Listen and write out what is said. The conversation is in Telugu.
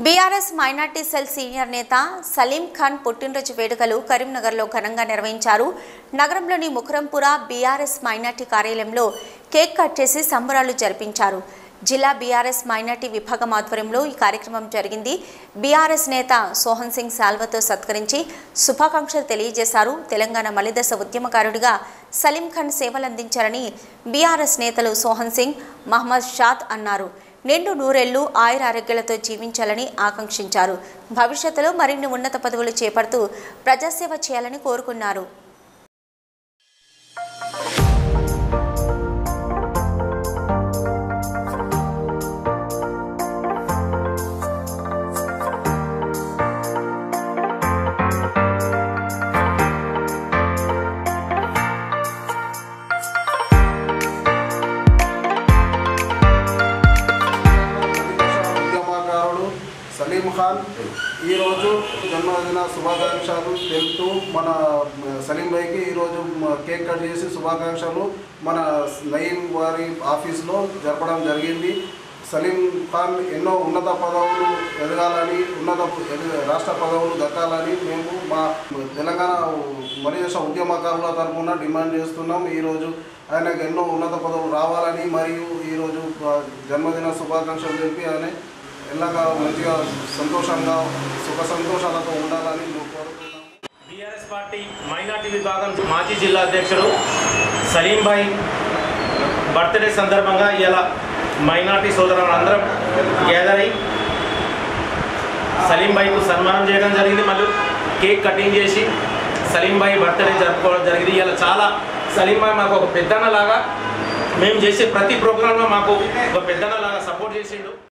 బీఆర్ఎస్ మైనార్టీ సెల్ సీనియర్ నేత సలీం ఖాన్ పుట్టినరోజు వేడుకలు కరీంనగర్లో ఘనంగా నిర్వహించారు నగరంలోని ముఖరంపుర బీఆర్ఎస్ మైనార్టీ కార్యాలయంలో కేక్ కట్ చేసి సంబరాలు జరిపించారు జిల్లా బీఆర్ఎస్ మైనార్టీ విభాగం ఆధ్వర్యంలో ఈ కార్యక్రమం జరిగింది బీఆర్ఎస్ నేత సోహన్ సింగ్ సాల్వతో సత్కరించి శుభాకాంక్షలు తెలియజేశారు తెలంగాణ మలిదశ ఉద్యమకారుడిగా సలీం ఖాన్ సేవలందించారని బీఆర్ఎస్ నేతలు సోహన్ సింగ్ మహమ్మద్ షాద్ అన్నారు నిండు నూరెళ్లు ఆయుర ఆరోగ్యాలతో జీవించాలని ఆకాంక్షించారు భవిష్యత్తులో మరిన్ని ఉన్నత పదవులు చేపడుతూ ప్రజాసేవ చేయాలని కోరుకున్నారు ఉద్యమకారుడు సలీం ఖాన్ ఈరోజు జన్మదిన శుభాకాంక్షలు తెలుపుతూ మన సలీం భాయ్కి ఈరోజు మ- కేక్ కట్ చేసి శుభాకాంక్షలు మన నయీం వారి ఆఫీస్లో జరపడం జరిగింది సలీం ఖాన్ ఎన్నో ఉన్నత పదవులు ఎదగాలని ఉన్నత ఎద- రాష్ట్ర పదవులు దక్కాలని మేము మా తెలంగాణ మరిదేశ ఉద్యమకారుల తరఫున డిమాండ్ చేస్తున్నాం ఈరోజు ఆయనకు ఎన్నో ఉన్నత పదవులు రావాలని మరియు ఈరోజు ఆ, జన్మదిన శుభాకాంక్షలు తెలిపి ఆయన ఎలాగా మంచిగా సంతోషంగా సుఖ సంతోషాలతో ఉండాలని మేము కోరుతున్నాము బీఆర్ఎస్ పార్టీ మైనార్టీ విభాగం మాజీ జిల్లా అధ్యక్షుడు సలీం భాయ్ బర్త్డే సందర్భంగా ఇలా మైనార్టీ సోదరులందరం గ్యాదర్ అయి సలీం భాయ్కు సన్మానం చేయడం జరిగింది మళ్ళీ కేక్ కటింగ్ చేసి సలీం భాయ్ బర్త్డే జరుపుకోవడం జరిగింది ఇలా చాలా సలీం భాయ్ మాకు ఒక పెద్దన్న లాగా మేము చేసే ప్రతి ప్రోగ్రాంలో మాకు ఒక పెద్దన్న లాగా సపోర్ట్ చేసిండు